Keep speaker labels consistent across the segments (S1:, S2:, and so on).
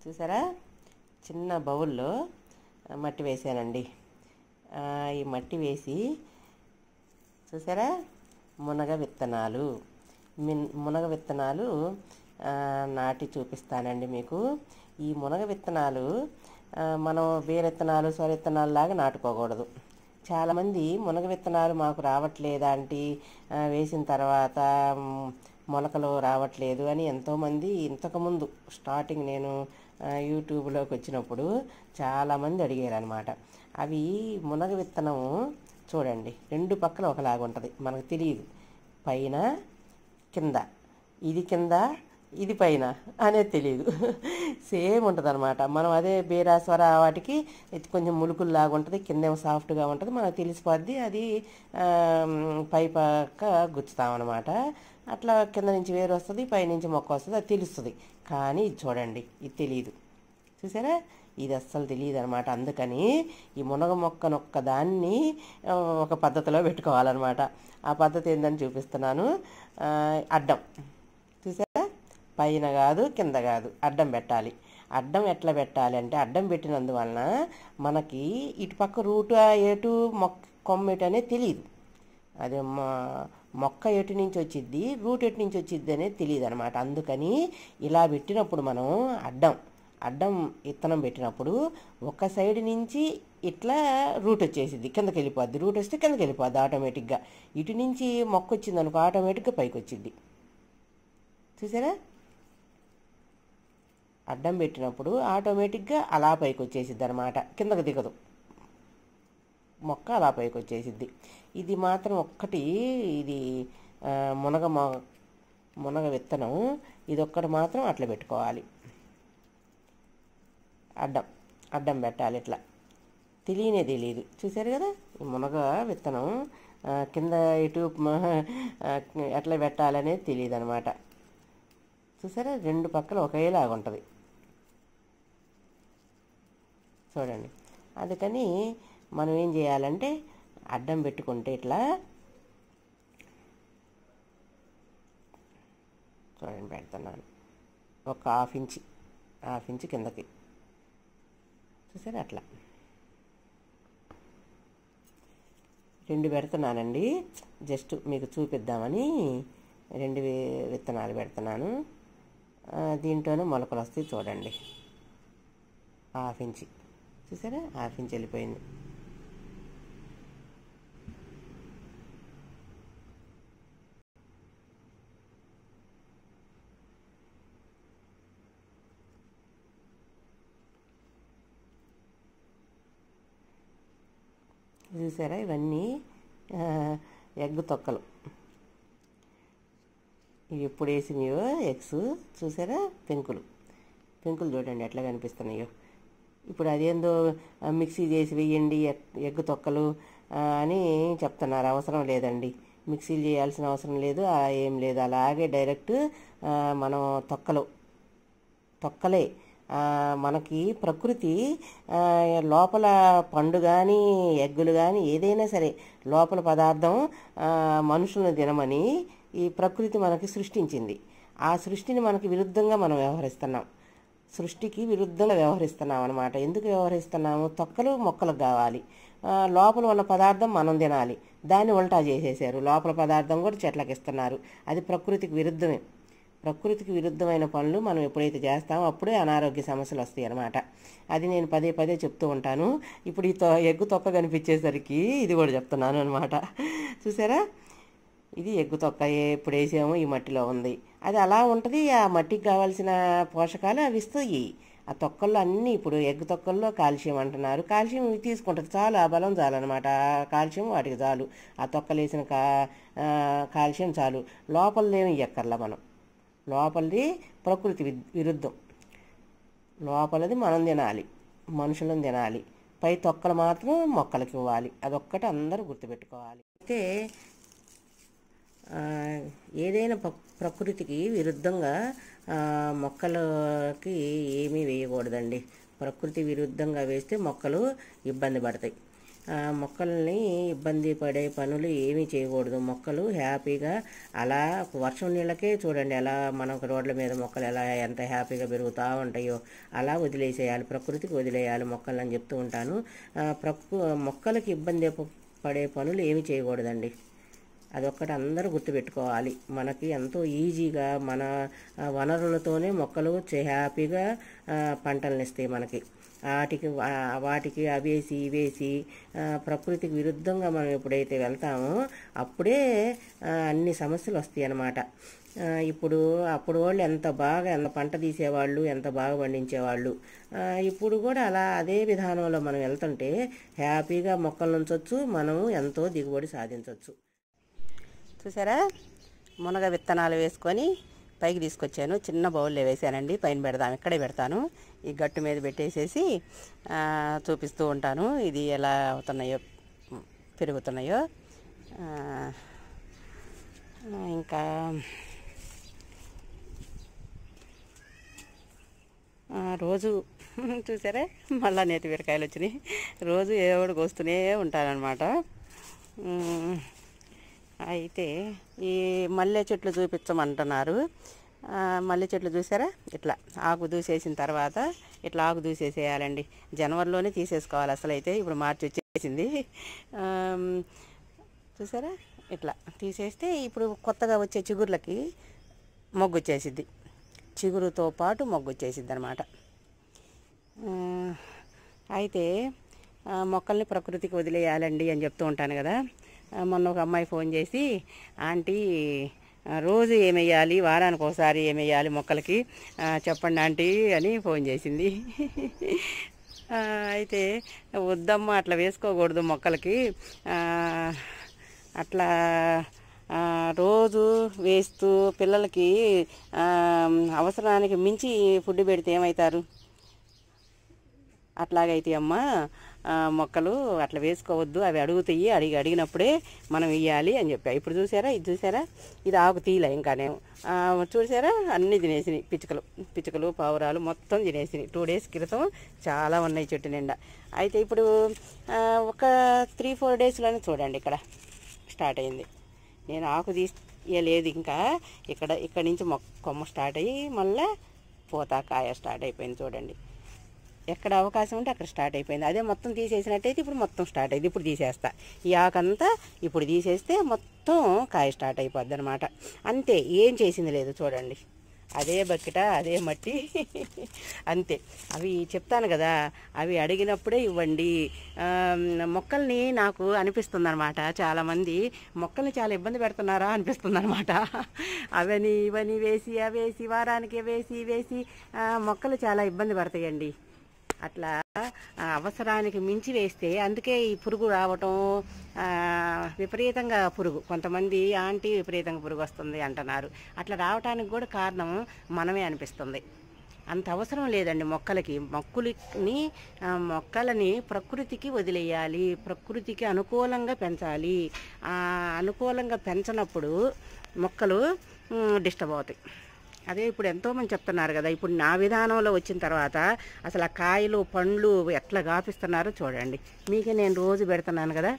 S1: చూసారా చిన్న బౌల్లో ఆ, మట్టి వేసానండి ఆ, ఈ మట్టి వేసి చూసారా మునగ విత్తనాలు మిన్ మునగ విత్తనాలు ఆ, నాటి చూపిస్తానండి మీకు ఈ మునగ విత్తనాలు ఆ, మనం వేరే విత్తనాలు సొర విత్తనాలు లాగా నాటుకోకూడదు చాలామంది మునగ విత్తనాలు మాకు రావట్లేదు ఆంటీ ఆ, వేసిన తర్వాత మ్, మొలకలు రావట్లేదు అని ఎంతోమంది ఇంతకుముందు స్టార్టింగ్ నేను ఆ, యూట్యూబ్లోకి వచ్చినప్పుడు చాలామంది అడిగారు అనమాట అవి మునగ విత్తనం చూడండి రెండు పక్కల ఒకలాగా ఉంటుంది మనకు తెలియదు పైన కింద ఇది కింద ఇది పైన అనేది తెలియదు సేమ్ ఉంటుంది అనమాట మనం అదే బీరా స్వర వాటికి ఇది కొంచెం ములుకుల్లాగా ఉంటుంది కిందేమో సాఫ్ట్గా ఉంటుంది మనకు తెలిసిపోద్ది అది ఆ, పై పక్క గుచ్చుతామన్నమాట అట్లా కింద నుంచి వేరు వస్తుంది పై నుంచి మొక్క వస్తుంది అది తెలుస్తుంది కానీ ఇది చూడండి ఇది తెలియదు చూసారా ఇది అస్సలు తెలియదు అనమాట అందుకని ఈ మునగ మొక్కను ఒక్క దాన్ని ఆ, ఒక పద్ధతిలో పెట్టుకోవాలన్నమాట ఆ పద్ధతి ఏందని చూపిస్తున్నాను ఆ, అడ్డం చూసారా పైన కాదు కింద కాదు అడ్డం పెట్టాలి అడ్డం ఎట్లా పెట్టాలి అంటే అడ్డం పెట్టినందువలన మనకి ఇటు పక్క రూటు ఎటు మొక్క కొమ్మ ఎటు అనేది తెలియదు అదే మొ- మొక్క ఎటు నుంచి వచ్చిద్ది రూట్ ఎటు నుంచి వచ్చిద్ది అనేది తెలియదు అనమాట అందుకని ఇలా పెట్టినప్పుడు మనం అడ్డం అడ్డం ఇత్తనం పెట్టినప్పుడు ఒక సైడ్ నుంచి ఇట్లా రూట్ వచ్చేసిద్ది కిందకి వెళ్ళిపోద్ది రూట్ వస్తే కిందకి వెళ్ళిపోద్ది ఆటోమేటిక్గా ఇటు నుంచి మొక్క వచ్చింది అనుకో ఆటోమేటిక్గా పైకి వచ్చిద్ది చూసారా అడ్డం పెట్టినప్పుడు ఆటోమేటిక్గా అలా పైకి వచ్చేసిద్ది అనమాట కిందకు దిగదు మొక్క అలా పైకి వచ్చేసిద్ది ఇది మాత్రం ఒక్కటి ఇది ఆ, మునగ మొ మునగ విత్తనం ఇది ఒక్కటి మాత్రం అట్లా పెట్టుకోవాలి అడ్డం అడ్డం పెట్టాలి ఇట్లా తెలియనే తెలియదు చూసారు కదా ఈ మునగ విత్తనం ఆ, కింద ఇటు మ- ఆ, ఎట్లా పెట్టాలనేది తెలియదు అనమాట చూసారా రెండు పక్కల ఒకేలాగా ఉంటుంది చూడండి అందుకని మనం ఏం చేయాలంటే అడ్డం పెట్టుకుంటే ఇట్లా చూడండి పెడుతున్నాను ఒక హాఫ్ ఇంచ్ హాఫ్ ఇంచ్ కిందకి చూసారా అట్లా రెండు పెడుతున్నానండి జస్ట్ మీకు చూపిద్దామని రెండు వి- విత్తనాలు పెడుతున్నాను ఆ, దీంట్లోనే మొలకలు వస్తాయి చూడండి హాఫ్ ఇంచ్ చూసారా హాఫ్ ఇంచ్ వెళ్ళిపోయింది చూసారా ఇవన్నీ ఆ, ఎగ్ తొక్కలు ఇవి ఎప్పుడు వేసినాయో ఎగ్స్ చూసారా పెంకులు పెంకులు చూడండి ఎట్లా కనిపిస్తున్నాయో ఇప్పుడు అదేందో ఆ, మిక్సీ చేసి వేయండి ఎగ్- ఎగ్ తొక్కలు ఆ, అని చెప్తున్నారు అవసరం లేదండి మిక్సీలు చేయాల్సిన అవసరం లేదు ఆ, ఏం లేదు అలాగే డైరెక్ట్ ఆ, మనం తొక్కలు తొక్కలే ఆ, మనకి ప్రకృతి ఆ, లోపల పండు కానీ ఎగ్గులు కానీ ఏదైనా సరే లోపల పదార్థం ఆ, మనుషులను తినమని ఈ ప్రకృతి మనకి సృష్టించింది ఆ సృష్టిని మనకి విరుద్ధంగా మనం వ్యవహరిస్తున్నాం సృష్టికి విరుద్ధంగా వ్యవహరిస్తున్నాం అనమాట ఎందుకు వ్యవహరిస్తున్నాము తొక్కలు మొక్కలకు కావాలి ఆ, లోపల ఉన్న పదార్థం మనం తినాలి దాన్ని ఉల్టా చేసేసారు లోపల పదార్థం కూడా చెట్లకు ఇస్తున్నారు అది ప్రకృతికి విరుద్ధమే ప్రకృతికి విరుద్ధమైన పనులు మనం ఎప్పుడైతే చేస్తామో అప్పుడే అనారోగ్య సమస్యలు వస్తాయి అన్నమాట అది నేను పదే పదే చెప్తూ ఉంటాను ఇప్పుడు ఈ తొ- ఎగ్గు తొక్క కనిపించేసరికి ఇది కూడా చెప్తున్నాను అనమాట చూసారా ఇది ఎగ్గు తొక్క ఏ- ఎప్పుడు వేసామో ఈ మట్టిలో ఉంది అది అలా ఉంటుంది ఆ మట్టికి కావాల్సిన పోషకాలు అవి ఇస్తాయి ఆ తొక్కల్లో అన్నీ ఇప్పుడు ఎగ్ తొక్కల్లో కాల్షియం అంటున్నారు కాల్షియం ఇవి తీసుకుంటుంది చాలు ఆ బలం చాలు అనమాట ఆ కాల్షియం వాటికి చాలు ఆ తొక్కలు వేసిన కా ఆ, కాల్షియం చాలు లోపలదేమి ఎక్కర్లా మనం లోపలిది ప్రకృతి వి- విరుద్ధం లోపలది మనం తినాలి మనుషులను తినాలి పై తొక్కలు మాత్రం మొక్కలకి ఇవ్వాలి అదొక్కటి అందరూ గుర్తుపెట్టుకోవాలి అయితే ఆ, ఏదైనా ప్ర- ప్రకృతికి విరుద్ధంగా ఆ, మొక్కలకి ఏమీ వేయకూడదండి ప్రకృతి విరుద్ధంగా వేస్తే మొక్కలు ఇబ్బంది పడతాయి ఆ, మొక్కల్ని ఇబ్బంది పడే పనులు ఏమీ చేయకూడదు మొక్కలు హ్యాపీగా అలా వర్షం నీళ్ళకే చూడండి ఎలా మనకు రోడ్ల మీద మొక్కలు ఎలా ఎంత హ్యాపీగా పెరుగుతూ ఉంటాయో అలా వదిలేసేయాలి ప్రకృతికి వదిలేయాలి మొక్కలు అని చెప్తూ ఉంటాను ఆ, ప్రకృ మొక్కలకి ఇబ్బంది ప- పడే పనులు ఏమీ చేయకూడదండి అదొక్కటి అందరూ గుర్తుపెట్టుకోవాలి మనకి ఎంతో ఈజీగా మన ఆ, వనరులతోనే మొక్కలు చే- హ్యాపీగా ఆ, పంటలను ఇస్తాయి మనకి వాటికి వా- వాటికి అవేసి ఇవేసి ఆ, ప్రకృతికి విరుద్ధంగా మనం ఎప్పుడైతే వెళ్తామో అప్పుడే ఆ, అన్ని సమస్యలు వస్తాయి అన్నమాట ఆ, ఇప్పుడు అప్పుడు వాళ్ళు ఎంత బాగా ఎంత పంట తీసేవాళ్ళు ఎంత బాగా పండించేవాళ్ళు ఆ, ఇప్పుడు కూడా అలా అదే విధానంలో మనం వెళ్తుంటే హ్యాపీగా మొక్కలు ఉంచవచ్చు మనం ఎంతో దిగుబడి సాధించవచ్చు చూసారా మునగ విత్తనాలు వేసుకొని పైకి తీసుకొచ్చాను చిన్న బౌల్లో వేసానండి పైన పెడదాం ఇక్కడే పెడతాను ఈ గట్టు మీద పెట్టేసేసి ఆ, చూపిస్తూ ఉంటాను ఇది ఎలా అవుతున్నాయో పెరుగుతున్నాయో ఆ, ఇంకా ఆ, రోజు చూసారా మళ్ళా నేతి బీరకాయలు వచ్చినాయి రోజు ఏదో ఒకటి కోస్తూనే ఉంటానన్నమాట ఉమ్, అయితే ఈ మల్లె చెట్లు చూపించమంటున్నారు ఆ, మల్లె చెట్లు చూసారా ఇట్లా ఆకు దూసేసిన తర్వాత ఇట్లా ఆకు దూసేసేయాలండి జనవరిలోనే తీసేసుకోవాలి అసలు అయితే ఇప్పుడు మార్చి వచ్చేసింది ఆమ్, చూసారా ఇట్లా తీసేస్తే ఇప్పుడు కొత్తగా వచ్చే చిగుర్లకి మొగ్గు వచ్చేసిద్ది చిగురుతో పాటు మొగ్గు వచ్చేసిద్ది అనమాట అయితే ఆ, మొక్కల్ని ప్రకృతికి వదిలేయాలండి అని చెప్తూ ఉంటాను కదా ఆ, మొన్న ఒక అమ్మాయి ఫోన్ చేసి ఆంటీ ఆ, రోజు ఏమేయాలి వారానికి ఒకసారి ఏమేయాలి మొక్కలకి ఆ, చెప్పండి ఆంటీ అని ఫోన్ చేసింది ఆ, అయితే వద్దమ్మా అట్లా వేసుకోకూడదు మొక్కలకి ఆ, అట్లా ఆ, రోజు వేస్తూ పిల్లలకి ఆ, అవసరానికి మించి ఫుడ్ పెడితే ఏమవుతారు అట్లాగైతే అమ్మ ఆ, మొక్కలు అట్లా వేసుకోవద్దు అవి అడుగుతాయి అడిగి అడిగినప్పుడే మనం ఇవ్వాలి అని చెప్పా ఇప్పుడు చూసారా ఇది చూసారా ఇది ఆకు తీయలే ఇంకానేమో ఆ, చూసారా అన్నీ తినేసినాయి పిచ్చుకలు పిచ్చుకలు పావురాలు మొత్తం తినేసినాయి టూ డేస్ క్రితం చాలా ఉన్నాయి చెట్టు నిండా అయితే ఇప్పుడు ఆ, ఒక త్రీ ఫోర్ డేస్లోనే చూడండి ఇక్కడ స్టార్ట్ అయింది నేను ఆకు తీయలేదు ఇంకా ఇక్కడ ఇక్కడ నుంచి మొక్క కొమ్మ స్టార్ట్ అయ్యి మళ్ళీ పూత కాయ స్టార్ట్ అయిపోయింది చూడండి ఎక్కడ అవకాశం ఉంటే అక్కడ స్టార్ట్ అయిపోయింది అదే మొత్తం తీసేసినట్టయితే ఇప్పుడు మొత్తం స్టార్ట్ అయింది ఇప్పుడు తీసేస్తా ఈ ఆకంతా ఇప్పుడు తీసేస్తే మొత్తం కాయ స్టార్ట్ అయిపోద్ది అనమాట అంతే ఏం చేసింది లేదు చూడండి అదే బకెట అదే మట్టి అంతే అవి చెప్తాను కదా అవి అడిగినప్పుడే ఇవ్వండి ఆ, మొక్కల్ని నాకు అనిపిస్తుంది అనమాట చాలామంది మొక్కల్ని చాలా ఇబ్బంది పెడుతున్నారా అనిపిస్తుంది అనమాట అవని ఇవని వేసి అవేసి వారానికి వేసి వేసి ఆ, మొక్కలు చాలా ఇబ్బంది పడతాయండి అట్లా ఆ, అవసరానికి మించి వేస్తే అందుకే ఈ పురుగు రావటం ఆ, విపరీతంగా పురుగు కొంతమంది ఆంటీ విపరీతంగా పురుగు వస్తుంది అంటున్నారు అట్లా రావటానికి కూడా కారణం మనమే అనిపిస్తుంది అంత అవసరం లేదండి మొక్కలకి మొక్కలని ఆ, మొక్కలని ప్రకృతికి వదిలేయాలి ప్రకృతికి అనుకూలంగా పెంచాలి ఆ, అనుకూలంగా పెంచనప్పుడు మొక్కలు డిస్టర్బ్ అవుతాయి అదే ఇప్పుడు ఎంతోమంది చెప్తున్నారు కదా ఇప్పుడు నా విధానంలో వచ్చిన తర్వాత అసలు ఆ కాయలు పండ్లు ఎట్లా గాపిస్తున్నారో చూడండి మీకే నేను రోజు పెడుతున్నాను కదా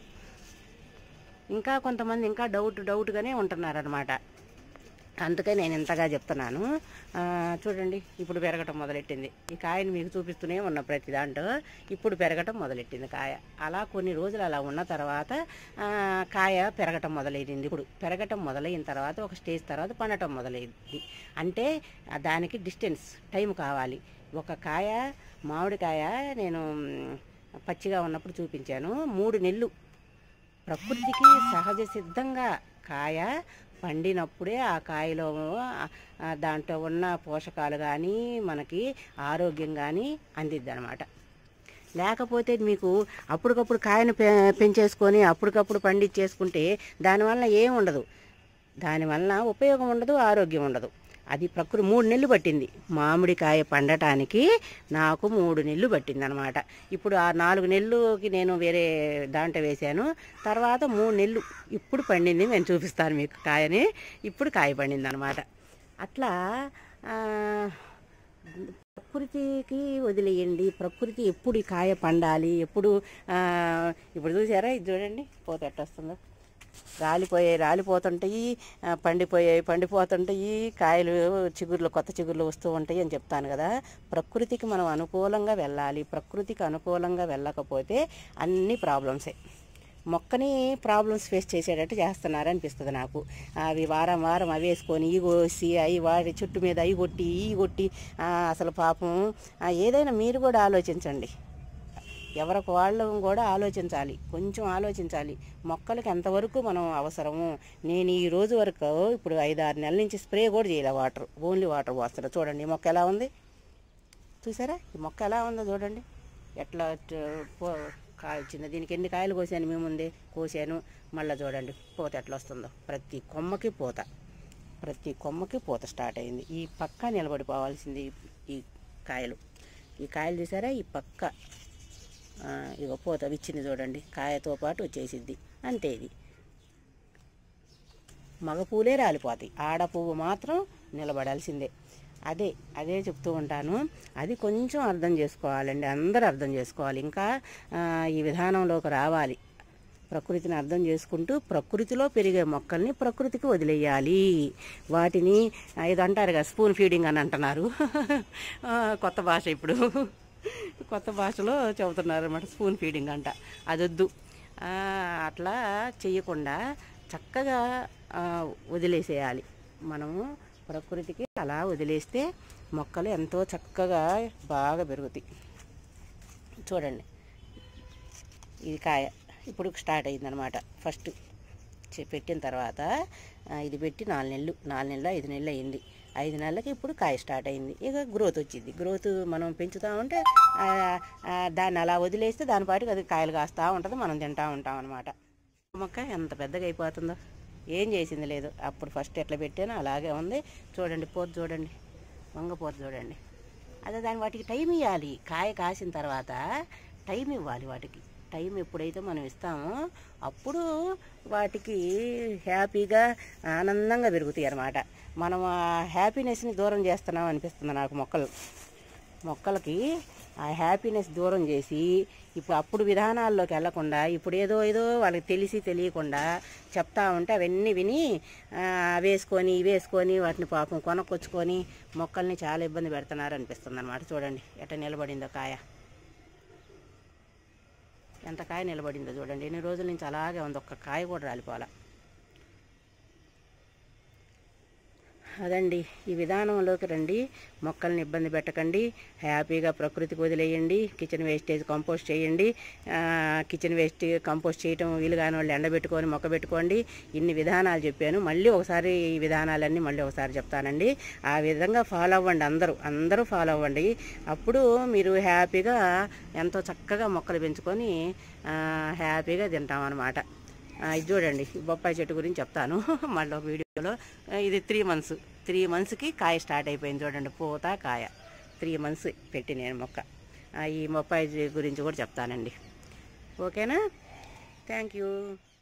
S1: ఇంకా కొంతమంది ఇంకా డౌట్ డౌట్గానే ఉంటున్నారు అనమాట అందుకే నేను ఇంతగా చెప్తున్నాను ఆ, చూడండి ఇప్పుడు పెరగటం మొదలెట్టింది ఈ కాయని మీకు చూపిస్తూనే ఉన్న ప్రతి దాంట్లో ఇప్పుడు పెరగటం మొదలెట్టింది కాయ అలా కొన్ని రోజులు అలా ఉన్న తర్వాత ఆ, కాయ పెరగటం మొదలైంది ఇప్పుడు పెరగటం మొదలైన తర్వాత ఒక స్టేజ్ తర్వాత పండటం మొదలైంది అంటే ఆ దానికి డిస్టెన్స్ టైం కావాలి ఒక కాయ మామిడికాయ నేను మ్, పచ్చిగా ఉన్నప్పుడు చూపించాను మూడు నెలలు ప్రకృతికి సహజ సిద్ధంగా కాయ పండినప్పుడే ఆ కాయలో ఆ దాంట్లో ఉన్న పోషకాలు కానీ మనకి ఆరోగ్యం కానీ అందిద్ది అనమాట లేకపోతే మీకు అప్పటికప్పుడు కాయను పె పెంచేసుకొని అప్పటికప్పుడు పండించేసుకుంటే దానివల్ల ఏం ఉండదు దానివల్ల ఉపయోగం ఉండదు ఆరోగ్యం ఉండదు అది ప్రకృతి మూడు నెలలు పట్టింది మామిడికాయ పండటానికి నాకు మూడు నెలలు పట్టింది అనమాట ఇప్పుడు ఆ నాలుగు నెలలుకి నేను వేరే దాంట్లో వేశాను తర్వాత మూడు నెలలు ఇప్పుడు పండింది నేను చూపిస్తాను మీకు కాయని ఇప్పుడు కాయ పండింది అనమాట అట్లా ఆ, ప్రకృతికి వదిలేయండి ప్రకృతి ఎప్పుడు ఈ కాయ పండాలి ఎప్పుడు ఆ, ఇప్పుడు చూసారా ఇది చూడండి పోత ఎట్ట వస్తుందో రాలిపోయాయి రాలిపోతుంటాయి ఆ, పండిపోయాయి పండిపోతుంటాయి కాయలు చిగుర్లు కొత్త చిగుర్లు వస్తూ ఉంటాయి అని చెప్తాను కదా ప్రకృతికి మనం అనుకూలంగా వెళ్ళాలి ప్రకృతికి అనుకూలంగా వెళ్ళకపోతే అన్ని ప్రాబ్లమ్సే మొక్కని ప్రాబ్లమ్స్ ఫేస్ చేసేటట్టు చేస్తున్నారు అనిపిస్తుంది నాకు అవి వారం వారం అవి వేసుకొని ఈ కోసి అవి వాడి చుట్టు మీద అవి కొట్టి ఈ కొట్టి ఆ, అసలు పాపం ఆ, ఏదైనా మీరు కూడా ఆలోచించండి ఎవరికి వాళ్ళు కూడా ఆలోచించాలి కొంచెం ఆలోచించాలి మొక్కలకి ఎంతవరకు మనం అవసరము నేను ఈ రోజు వరకు ఇప్పుడు ఐదు ఆరు నెలల నుంచి స్ప్రే కూడా చేయలే వాటర్ ఓన్లీ వాటర్ పోస్తున్నా చూడండి ఈ మొక్క ఎలా ఉంది చూసారా ఈ మొక్క ఎలా ఉందో చూడండి ఎట్లా ట- పో- కాయ వచ్చిందో దీనికి ఎన్ని కాయలు కోసాను మీ ముందే కోసాను మళ్ళీ చూడండి పూత ఎట్లా వస్తుందో ప్రతి కొమ్మకి పూత ప్రతి కొమ్మకి పూత స్టార్ట్ అయింది ఈ పక్క నిలబడిపోవాల్సింది ఈ- ఈ కాయలు ఈ కాయలు చూసారా ఈ పక్క ఆ, ఇగో పూత విచ్చింది చూడండి కాయతో పాటు వచ్చేసిద్ది అంతే ఇది మగ పూలే రాలిపోతాయి ఆడ పువ్వు మాత్రం నిలబడాల్సిందే అదే అదే చెప్తూ ఉంటాను అది కొంచెం అర్థం చేసుకోవాలండి అందరూ అర్థం చేసుకోవాలి ఇంకా ఆ, ఈ విధానంలోకి రావాలి ప్రకృతిని అర్థం చేసుకుంటూ ప్రకృతిలో పెరిగే మొక్కల్ని ప్రకృతికి వదిలేయాలి వాటిని ఆ, ఇది అంటారు కదా స్పూన్ ఫీడింగ్ అని అంటున్నారు ఆ, కొత్త భాష ఇప్పుడు కొత్త భాషలో చెబుతున్నారు అనమాట స్పూన్ ఫీడింగ్ అంట అదొద్దు ఆ, అట్లా చెయ్యకుండా చక్కగా ఆ, వదిలేసేయాలి మనము ప్రకృతికి అలా వదిలేస్తే మొక్కలు ఎంతో చక్కగా బాగా పెరుగుతాయి చూడండి ఇది కాయ ఇప్పుడు స్టార్ట్ అయిందనమాట ఫస్ట్ చె- పెట్టిన తర్వాత ఆ, ఇది పెట్టి నాలుగు నెలలు నాలుగు నెలలు ఐదు నెలలు అయింది ఐదు నెలలకి ఇప్పుడు కాయ స్టార్ట్ అయింది ఇక గ్రోత్ వచ్చింది గ్రోత్ మనం పెంచుతూ ఉంటే ఆ, ఆ, దాన్ని అలా వదిలేస్తే దాని పాటికి అది కాయలు కాస్తూ ఉంటుంది మనం తింటూ ఉంటాం అనమాట మొక్క ఎంత పెద్దగా అయిపోతుందో ఏం చేసింది లేదు అప్పుడు ఫస్ట్ ఎట్లా పెట్టానో అలాగే ఉంది చూడండి పోతు చూడండి వంగపోతు చూడండి అదే దాని వాటికి టైం ఇవ్వాలి కాయ కాసిన తర్వాత టైం ఇవ్వాలి వాటికి టైం ఎప్పుడైతే మనం ఇస్తామో అప్పుడు వాటికి హ్యాపీగా ఆనందంగా పెరుగుతాయి అన్నమాట మనం ఆ హ్యాపీనెస్ని దూరం చేస్తున్నాం అనిపిస్తుంది నాకు మొక్కలు మొక్కలకి ఆ హ్యాపీనెస్ దూరం చేసి ఇప్పుడు అప్పుడు విధానాల్లోకి వెళ్లకుండా ఇప్పుడు ఏదో ఏదో వాళ్ళకి తెలిసి తెలియకుండా చెప్తా ఉంటే అవన్నీ విని ఆ, వేసుకొని ఇవి వేసుకొని వాటిని పాపం కొనకొచ్చుకొని మొక్కల్ని చాలా ఇబ్బంది పెడుతున్నారు అనిపిస్తుంది అనమాట చూడండి ఎట్ట నిలబడిందో కాయ ఎంత కాయ నిలబడిందో చూడండి ఎన్ని రోజుల నుంచి అలాగే ఉంది ఒక్క కాయ కూడా రాలిపోవాలా అదండి ఈ విధానంలోకి రండి మొక్కల్ని ఇబ్బంది పెట్టకండి హ్యాపీగా ప్రకృతికి వదిలేయండి కిచెన్ వేస్టేజ్ కంపోస్ట్ చేయండి ఆ, కిచెన్ వేస్ట్ కంపోస్ట్ చేయటం వీలు కాని వాళ్ళు ఎండబెట్టుకొని మొక్క పెట్టుకోండి ఇన్ని విధానాలు చెప్పాను మళ్ళీ ఒకసారి ఈ విధానాలన్నీ మళ్ళీ ఒకసారి చెప్తానండి ఆ విధంగా ఫాలో అవ్వండి అందరూ అందరూ ఫాలో అవ్వండి అప్పుడు మీరు హ్యాపీగా ఎంతో చక్కగా మొక్కలు పెంచుకొని ఆ, హ్యాపీగా తింటాం అన్నమాట ఆ, ఇది చూడండి ఈ బొప్పాయి చెట్టు గురించి చెప్తాను మళ్ళీ ఒక వీడియోలో ఆ, ఇది త్రీ మంత్స్ త్రీ మంత్స్కి కాయ స్టార్ట్ అయిపోయింది చూడండి పూత కాయ త్రీ మంత్స్ పెట్టి నేను మొక్క ఆ, ఈ బొప్పాయి గురించి కూడా చెప్తానండి ఓకేనా థ్యాంక్ యూ